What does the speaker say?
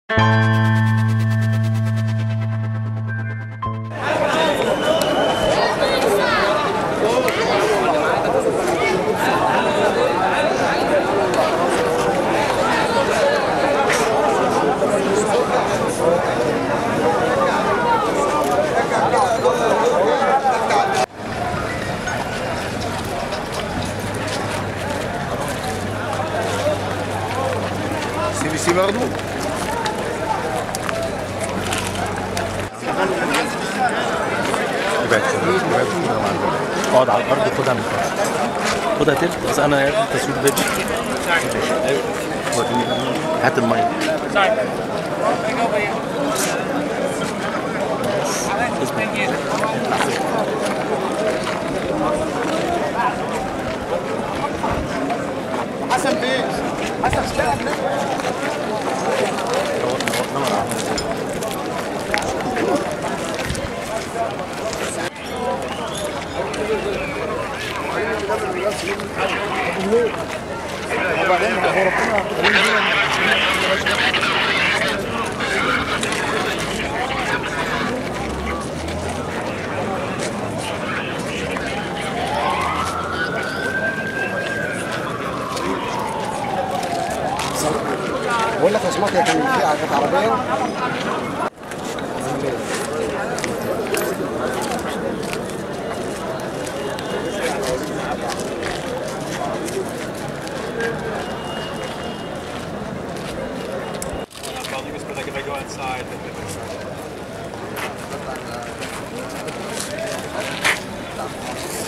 سي بي سي مردود ابعد ابعد اقعد على الارض خدها من الفرش خدها تلت بس انا يا ابني تصوير فيديو ايوه وريني. هات الميه حسن بيه حسن استنى بقول لك يا سماك كان في كانت عربيه I'll leave this, but like if I go outside, then it's